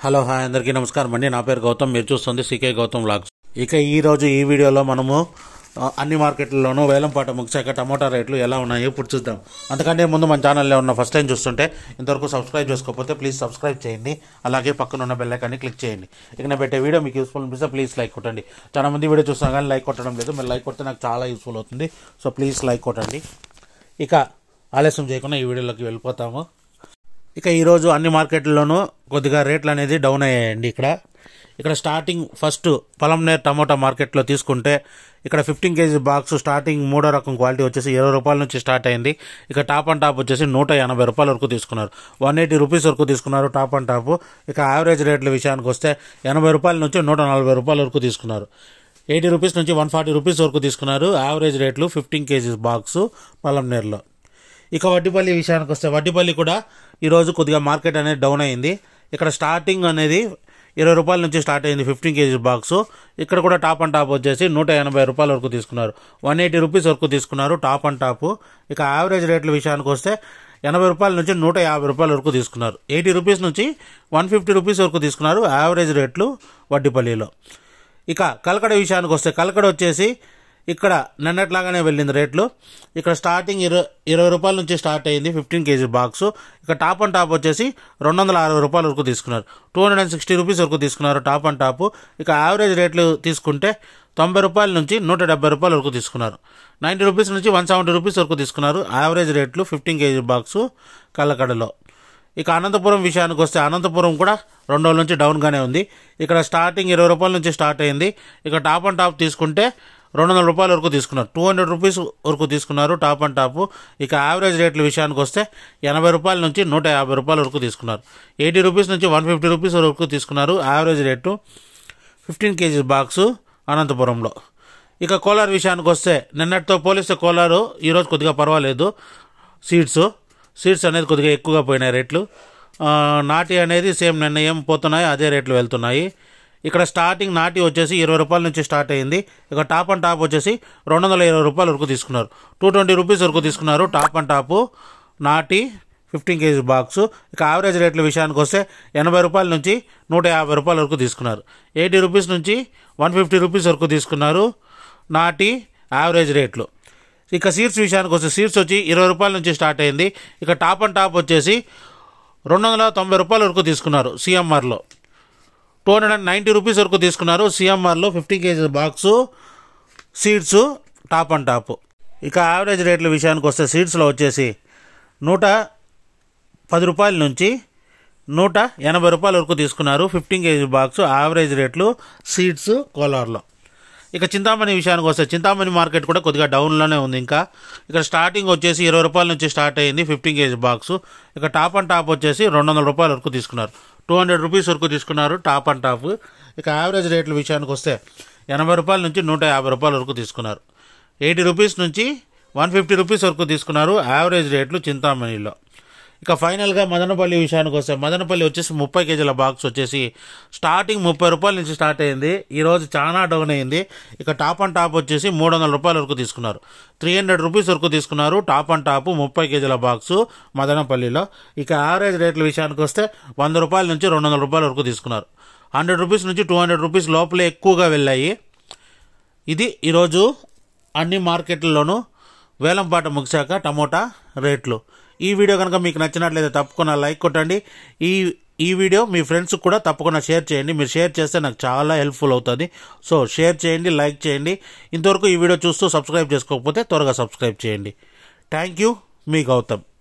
hello hi అందరికీ నమస్కారం అండి నా పేరు గౌతమ్ మీరు చూస్తుంది సీకే గౌతమ్ వ్లాగ్స్ ఇక ఈ రోజు ఈ వీడియోలో మనము ఆ, అన్ని మార్కెట్లలోనూ వేలంపాట ముగిసాక టమోటా రేట్లు ఎలా ఉన్నాయో ఇప్పుడు చూద్దాం అంతకంటే ముందు మన ఛానల్లో ఉన్న ఫస్ట్ టైం చూస్తుంటే ఇంతవరకు సబ్స్క్రైబ్ చేసుకోకపోతే ప్లీజ్ సబ్స్క్రైబ్ చేయండి అలాగే పక్కన ఉన్న బెల్ ఐకాన్ని క్లిక్ చేయండి ఇక నేను పెట్టే వీడియో మీకు యూస్ఫుల్ అనిపిస్తే ప్లీజ్ లైక్ కొట్టండి చాలా మంది వీడియో చూస్తాం కానీ లైక్ కొట్టడం లేదు మీరు లైక్ కొడితే నాకు చాలా యూస్ఫుల్ అవుతుంది సో ప్లీజ్ లైక్ కొట్టండి ఇక ఆలస్యం చేయకుండా ఈ వీడియోలోకి వెళ్ళిపోతాము ఇక ఈరోజు అన్ని మార్కెట్లలోనూ కొద్దిగా రేట్లు అనేది డౌన్ అయ్యాయండి ఇక్కడ ఇక్కడ స్టార్టింగ్ ఫస్ట్ పొలంనేర్ టమోటా మార్కెట్లో తీసుకుంటే ఇక్కడ ఫిఫ్టీన్ కేజీ బాక్స్ స్టార్టింగ్ మూడో రకం క్వాలిటీ వచ్చేసి ఇరవై రూపాయల నుంచి స్టార్ట్ అయింది ఇక టాప్ అండ్ టాప్ వచ్చేసి నూట ఎనభై రూపాయల వరకు తీసుకున్నారు వన్ ఎయిటీ రూపీస్ వరకు తీసుకున్నారు టాప్ అండ్ టాప్ ఇక యావరేజ్ రేట్ల విషయానికి వస్తే ఎనభై రూపాయల నుంచి నూట నలభై రూపాయల వరకు తీసుకున్నారు ఎయిటీ రూపీస్ నుంచి వన్ ఫార్టీ రూపీస్ వరకు తీసుకున్నారు యావరేజ్ రేట్లు ఫిఫ్టీన్ కేజీస్ బాక్స్ పొలంనేర్లో ఇక వడ్డిపల్లి విషయానికి వస్తే వడ్డిపల్లి కూడా ఈరోజు కొద్దిగా మార్కెట్ అనేది డౌన్ అయింది ఇక్కడ స్టార్టింగ్ అనేది ఇరవై రూపాయల నుంచి స్టార్ట్ అయింది ఫిఫ్టీన్ కేజీ బాక్స్ ఇక్కడ కూడా టాప్ అండ్ టాప్ వచ్చేసి నూట ఎనభై రూపాయల వరకు తీసుకున్నారు వన్ ఎయిటీ రూపీస్ వరకు తీసుకున్నారు టాప్ అండ్ టాప్ ఇక యావరేజ్ రేట్ల విషయానికి వస్తే ఎనభై రూపాయల నుంచి నూట యాభై రూపాయల వరకు తీసుకున్నారు ఎయిటీ రూపీస్ నుంచి వన్ ఫిఫ్టీ రూపీస్ వరకు తీసుకున్నారు యావరేజ్ రేట్లు వడ్డిపల్లిలో ఇక కలకడ విషయానికి వస్తే కలకడ వచ్చేసి ఇక్కడ నిన్నట్లాగానే వెళ్ళింది రేట్లు ఇక్కడ స్టార్టింగ్ ఇరవై ఇరవై రూపాయల నుంచి స్టార్ట్ అయింది ఫిఫ్టీన్ కేజీ బాక్స్ ఇక టాప్ అండ్ టాప్ వచ్చేసి రెండు వందల అరవై రూపాయల వరకు తీసుకున్నారు two hundred and sixty rupees వరకు తీసుకున్నారు టాప్ అండ్ టాప్ ఇక యావరేజ్ రేట్లు తీసుకుంటే తొంభై రూపాయల నుంచి నూట డెబ్బై రూపాయల వరకు తీసుకున్నారు నైంటీ రూపీస్ నుంచి వన్ సెవెంటీ రూపీస్ వరకు తీసుకున్నారు యావరేజ్ రేట్లు ఫిఫ్టీన్ కేజీ బాక్స్ కళ్ళకడలో ఇక అనంతపురం విషయానికి వస్తే అనంతపురం కూడా రెండు రోజుల నుంచి డౌన్గానే ఉంది ఇక్కడ స్టార్టింగ్ ఇరవై రూపాయల నుంచి స్టార్ట్ అయింది ఇక టాప్ అండ్ టాప్ తీసుకుంటే రెండు వందల రూపాయల వరకు తీసుకున్నారు టూ హండ్రెడ్ రూపీస్ వరకు తీసుకున్నారు టాప్ అండ్ టాప్ ఇక యావరేజ్ రేట్ల విషయానికి వస్తే ఎనభై రూపాయల నుంచి నూట యాభై రూపాయల వరకు తీసుకున్నారు ఎయిటీ రూపీస్ నుంచి వన్ ఫిఫ్టీ రూపీస్ వరకు తీసుకున్నారు average rate fifteen KGs box అనంతపురంలో ఇక కోలార్ విషయానికి వస్తే నిన్నటితో పోలిస్తే కోలారు ఈరోజు కొద్దిగా పర్వాలేదు సీడ్స్ సీడ్స్ అనేది కొద్దిగా ఎక్కువగా పోయినాయి రేట్లు ఆ, నాటి అనేది సేమ్ నిన్న ఏం పోతున్నాయి అదే రేట్లు వెళ్తున్నాయి ఇక్కడ స్టార్టింగ్ నాటి వచ్చేసి ఇరవై రూపాయల నుంచి స్టార్ట్ అయింది ఇక టాప్ అండ్ టాప్ వచ్చేసి రెండు వందల ఇరవై రూపాయల వరకు తీసుకున్నారు టూ ట్వంటీ రూపీస్ వరకు తీసుకున్నారు టాప్ అండ్ టాప్ నాటి ఫిఫ్టీన్ కేజీ బాక్స్ ఇక యావరేజ్ రేట్ల విషయానికి వస్తే ఎనభై రూపాయల నుంచి నూట యాభై రూపాయల వరకు తీసుకున్నారు ఎయిటీ రూపీస్ నుంచి వన్ ఫిఫ్టీ రూపీస్ వరకు తీసుకున్నారు నాటి యావరేజ్ రేట్లు ఇక సీట్స్ విషయానికి వస్తే సీట్స్ వచ్చి ఇరవై రూపాయల నుంచి స్టార్ట్ అయింది ఇక టాప్ అండ్ టాప్ వచ్చేసి రెండు వందల తొంభై రూపాయల వరకు తీసుకున్నారు సిఎంఆర్లో two hundred and ninety rupees వరకు తీసుకున్నారు సిఎంఆర్లో fifty KG box seeds top and top ఇక యావరేజ్ రేట్ల విషయానికి వస్తే సీడ్స్లో వచ్చేసి నూట పది రూపాయల నుంచి నూట ఎనభై రూపాయల వరకు తీసుకున్నారు ఫిఫ్టీన్ కేజీ బాక్స్ యావరేజ్ రేట్లు సీడ్స్ కోలార్లో ఇక చింతామణి విషయానికి వస్తే చింతామణి మార్కెట్ కూడా కొద్దిగా డౌన్లోనే ఉంది ఇంకా ఇక్కడ స్టార్టింగ్ వచ్చేసి ఇరవై రూపాయల నుంచి స్టార్ట్ అయింది ఫిఫ్టీన్ కేజీ బాక్స్ ఇక టాప్ అండ్ టాప్ వచ్చేసి రెండు వందల రూపాయల వరకు తీసుకున్నారు టూ హండ్రెడ్ రూపీస్ వరకు తీసుకున్నారు టాప్ అండ్ టాప్ ఇక యావరేజ్ రేట్ల విషయానికి వస్తే ఎనభై రూపాయల నుంచి నూట యాభై రూపాయల వరకు తీసుకున్నారు ఎయిటీ రూపీస్ నుంచి వన్ ఫిఫ్టీ రూపీస్ వరకు తీసుకున్నారు యావరేజ్ రేట్లు చింతామణిలో ఇక ఫైనల్గా మదనపల్లి విషయానికి వస్తే మదనపల్లి వచ్చేసి ముప్పై కేజీల బాక్స్ వచ్చేసి స్టార్టింగ్ ముప్పై రూపాయల నుంచి స్టార్ట్ అయింది ఈరోజు చాలా డౌన్ అయింది ఇక టాప్ అండ్ టాప్ వచ్చేసి మూడు వందల రూపాయల వరకు తీసుకున్నారు త్రీ హండ్రెడ్ రూపీస్ వరకు తీసుకున్నారు టాప్ అండ్ టాప్ ముప్పై కేజీల బాక్స్ మదనపల్లిలో ఇక యావరేజ్ రేట్ల విషయానికి వస్తే వంద రూపాయల నుంచి రెండు వందల రూపాయల వరకు తీసుకున్నారు హండ్రెడ్ రూపీస్ నుంచి టూ హండ్రెడ్ రూపీస్ లోపలే ఎక్కువగా వెళ్ళాయి ఇది ఈరోజు అన్ని మార్కెట్లలోనూ వేలంపాట ముగిశాక టమోటా రేట్లు ఈ వీడియో కనుక మీకు నచ్చినట్లయితే తప్పకుండా లైక్ కొట్టండి ఈ ఈ వీడియో మీ ఫ్రెండ్స్కి కూడా తప్పకుండా షేర్ చేయండి మీరు షేర్ చేస్తే నాకు చాలా హెల్ప్ఫుల్ అవుతుంది సో షేర్ చేయండి లైక్ చేయండి ఇంతవరకు ఈ వీడియో చూస్తూ సబ్స్క్రైబ్ చేసుకోకపోతే త్వరగా సబ్స్క్రైబ్ చేయండి థ్యాంక్ యూ మీ గౌతమ్